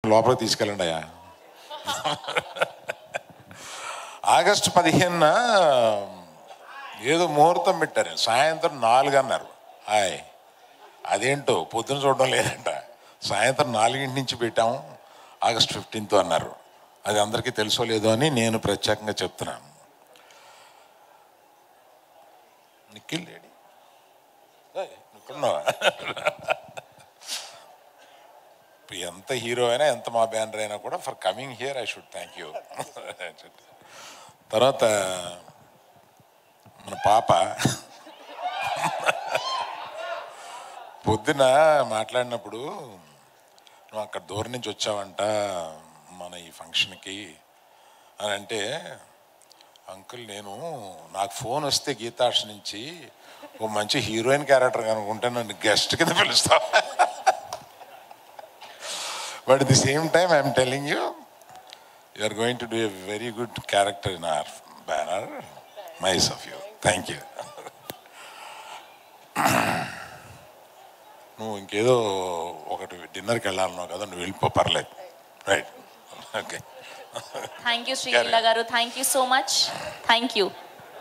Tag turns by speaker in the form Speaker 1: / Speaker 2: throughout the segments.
Speaker 1: లోపలికి తీసుకెళ్ళండి అయ్యా ఆగస్టు పదిహేనున ఏదో ముహూర్తం పెట్టారు సాయంత్రం నాలుగు అన్నారు హాయ్ అదేంటో పొద్దున చూడడం లేదంట సాయంత్రం నాలుగింటి నుంచి పెట్టాము ఆగస్ట్ ఫిఫ్టీన్త్ అన్నారు అది అందరికీ తెలుసో లేదో అని నేను ప్రత్యేకంగా చెప్తున్నాను నిఖిల్ లేడీ ఏయ్, నువ్వుకున్నావా ఎంత హీరో అయినా ఎంత మా బ్యానర్ అయినా కూడా for coming here I should thank you తర్వాత మన పాప పొద్దున మాట్లాడినప్పుడు నువ్వు అక్కడ దూరం నుంచి వచ్చావంట మన ఈ ఫంక్షన్కి అని అంటే అంకుల్ నేను నాకు ఫోన్ వస్తే గీతాష్ నుంచి ఓ మంచి హీరోయిన్ క్యారెక్టర్ కనుకుంటే నన్ను గెస్ట్ కింద పిలుస్తా but the same time I'm telling you you are going to do a very good character in our banner nice of you thank you నువ్వు ఇంకేదో ఒకటి డిన్నర్కి వెళ్ళాలన్నావు కదా నువ్వు వెళ్ళిపో పర్లేదు right okay
Speaker 2: thank you Sreeleela గారు thank you so much thank you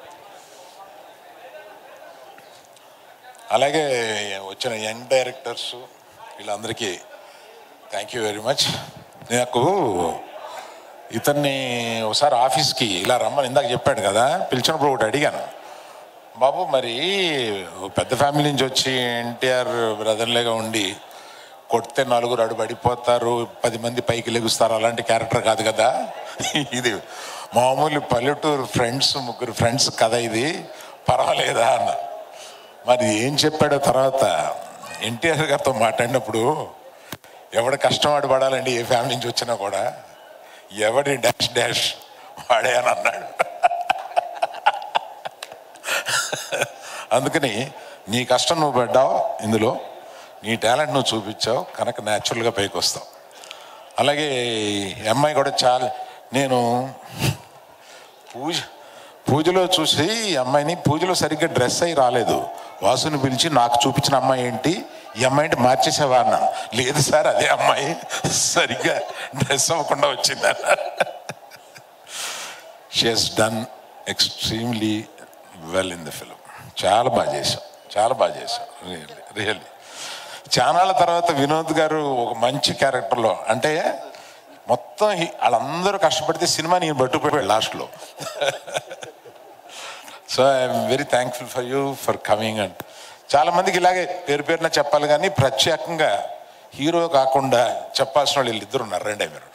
Speaker 1: అలాగే వచ్చిన యంగ్ డైరెక్టర్స్ వీళ్ళందరికీ థ్యాంక్ యూ వెరీ మచ్ నాకు ఇతన్ని ఒకసారి ఆఫీస్కి ఇలా రమ్మని ఇందాక చెప్పాడు కదా పిలిచినప్పుడు ఒకటి అడిగాను బాబు మరి ఓ పెద్ద ఫ్యామిలీ నుంచి వచ్చి ఎన్టీఆర్ బ్రదర్లేగా ఉండి కొడితే నలుగురు అడు పడిపోతారు పది మంది పైకి లెగుస్తారు అలాంటి క్యారెక్టర్ కాదు కదా ఇది మామూలు పల్లెటూరు ఫ్రెండ్స్ ముగ్గురు ఫ్రెండ్స్ కథ ఇది పర్వాలేదా అన్న మరి ఏం చెప్పాడో తర్వాత ఎన్టీఆర్ గారితో మాట్లాడినప్పుడు ఎవడి కష్టం వాడు పడాలండి ఏ ఫ్యామిలీ నుంచి వచ్చినా కూడా ఎవడి డాష్ డాష్ వాడే అని అన్నాడు అందుకని నీ కష్టం నువ్వు పడ్డావు ఇందులో నీ టాలెంట్ నువ్వు చూపించావు కనుక న్యాచురల్గా పైకి వస్తావు అలాగే ఈ అమ్మాయి కూడా చాలా నేను పూజ పూజలో చూసి ఈ అమ్మాయిని పూజలో సరిగ్గా డ్రెస్ అయి రాలేదు వాసుని పిలిచి నాకు చూపించిన అమ్మాయి ఏంటి ఈ అమ్మాయిని మార్చేసావా అన్న లేదు సార్ అదే అమ్మాయి సరిగ్గా డ్రెస్ అవ్వకుండా వచ్చింది she has done extremely well in the film చాలా బాగా చేశాం చాలా బాగా చేశాం రియల్లీ రియల్లీ చానాళ్ళ తర్వాత వినోద్ గారు ఒక మంచి క్యారెక్టర్లో అంటే మొత్తం హి- వాళ్ళందరూ కష్టపడితే సినిమా నేను పట్టుకుపోయాడు లాస్ట్లో so I'm very thankful for you for coming and చాలా మందికి ఇలాగే పేరు పేరున చెప్పాలి కానీ ప్రత్యేకంగా హీరో కాకుండా చెప్పాల్సిన వాళ్ళు వీళ్ళిద్దరు ఉన్నారు రెండే మీరు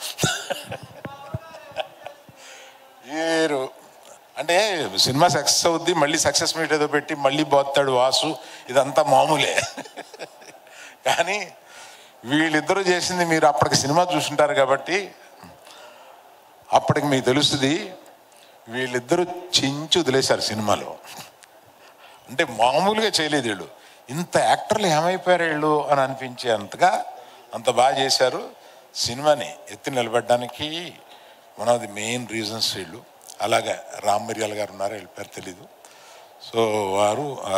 Speaker 1: వీరు అంటే సినిమా సక్సెస్ అవుద్ది మళ్ళీ సక్సెస్ మీట్ ఏదో పెట్టి మళ్ళీ పోతాడు వాసు ఇదంతా మామూలే కానీ వీళ్ళిద్దరూ చేసింది మీరు అప్పటికి సినిమా చూసుంటారు కాబట్టి అప్పటికి మీకు తెలుస్తుంది వీళ్ళిద్దరూ చించి వదిలేశారు సినిమాలో అంటే మామూలుగా చేయలేదు వీళ్ళు ఇంత యాక్టర్లు ఏమైపోయారు వీళ్ళు అని అనిపించేంతగా అంత బాగా చేశారు సినిమాని ఎత్తి నిలబెట్టడానికి one of the main reasons వీళ్ళు అలాగే రామ్ మిర్యాల గారు ఉన్నారు వీళ్ళ పేరు తెలీదు సో వారు ఆ,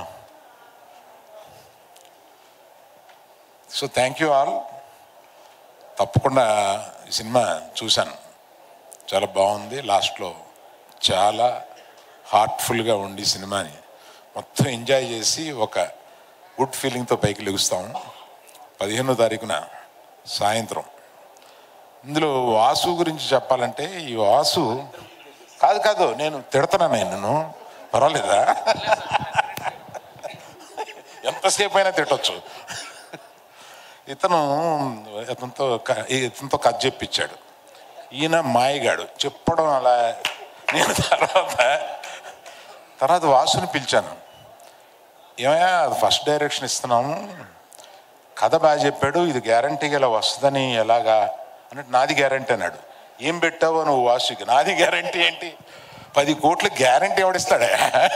Speaker 1: సో థ్యాంక్ యూ ఆల్ తప్పకుండా ఈ సినిమా చూశాను చాలా బాగుంది లాస్ట్లో చాలా హార్ట్ఫుల్గా ఉండి సినిమాని మొత్తం ఎంజాయ్ చేసి ఒక గుడ్ ఫీలింగ్తో పైకి లెగుస్తాము పదిహేనో తారీఖున సాయంత్రం ఇందులో వాసు గురించి చెప్పాలంటే ఈ వాసు కాదు కాదు నేను తిడతాను నేను పర్వాలేదా ఎంతసేపు అయినా తిట్టొచ్చు ఇతను ఇతనితో క- ఇతనితో కథ చెప్పించాడు ఈయన మాయగాడు చెప్పడం అలా నేను తర్వాత తర్వాత వాసుని పిలిచాను ఏమయ్యా అది ఫస్ట్ డైరెక్షన్ ఇస్తున్నాము కథ బాగా చెప్పాడు ఇది గ్యారంటీగా ఇలా వస్తుందని ఎలాగా అన్నట్టు నాది గ్యారంటీ అన్నాడు ఏం పెట్టావో నువ్వు వాసుకి నాది గ్యారంటీ ఏంటి పది కోట్లు గ్యారంటీ ఎవడిస్తాడా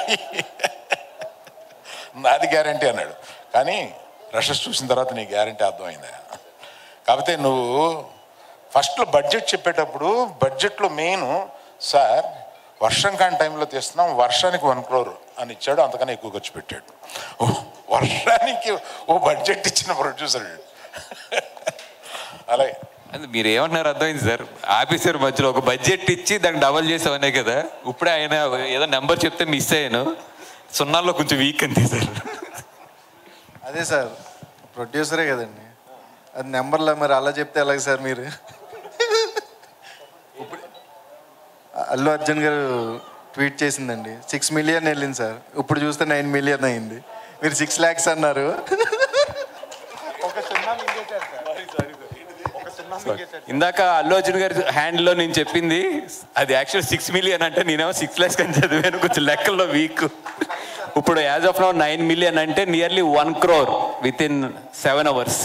Speaker 1: నాది గ్యారంటీ అన్నాడు కానీ రషెస్ చూసిన తర్వాత నీ గ్యారంటీ అర్థమైందా కాకపోతే నువ్వు ఫస్ట్లో బడ్జెట్ చెప్పేటప్పుడు బడ్జెట్లో మెయిన్ సార్ వర్షం కాని టైంలో తీస్తున్నాం వర్షానికి వన్ క్రోర్ అని ఇచ్చాడు అంతకన్నా ఎక్కువ ఖర్చు పెట్టాడు ఓ, వర్షానికి ఓ బడ్జెట్ ఇచ్చిన ప్రొడ్యూసర్ వీడు. అలాగే
Speaker 3: అది మీరు ఏమన్నారు అర్థమైంది సార్ ఆఫీసర్ మధ్యలో ఒక బడ్జెట్ ఇచ్చి దాన్ని డబల్ చేసామనే కదా ఇప్పుడే ఆయన ఏదో నెంబర్ చెప్తే మిస్ అయ్యాను సున్నాల్లో కొంచెం వీక్ అంతే సార్
Speaker 4: అదే సార్ ప్రొడ్యూసరే కదండి అది నెంబర్లో మరి అలా చెప్తే ఎలాగ సార్ మీరు ఇప్పుడు అల్లు అర్జున్ గారు ట్వీట్ చేసిందండి సిక్స్ మిలియన్ వెళ్ళింది సార్ ఇప్పుడు చూస్తే నైన్ మిలియన్ అయింది మీరు సిక్స్ ల్యాక్స్ అన్నారు
Speaker 3: ఇందాక అల్లు అర్జున్ గారి హ్యాండ్లో నేను చెప్పింది అది యాక్చువల్ సిక్స్ మిలియన్ అంటే నేనేమో సిక్స్ ల్యాక్స్ అని చదివాను కొంచెం లెక్కల్లో వీక్ ఇప్పుడు as of now nine million అంటే nearly one crore within seven hours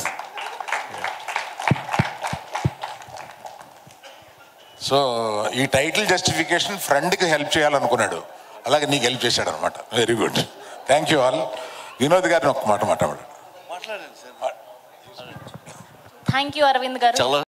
Speaker 1: so ఈ టైటిల్ జస్టిఫికేషన్ ఫ్రెండ్కి హెల్ప్ చేయాలనుకున్నాడు అలాగే నీకు హెల్ప్ చేశాడు అనమాట very good thank you all Vinod గారిని ఒక్క మాట మాట్లాడు
Speaker 2: థ్యాంక్ యూ అరవింద్ గారు
Speaker 5: చాలా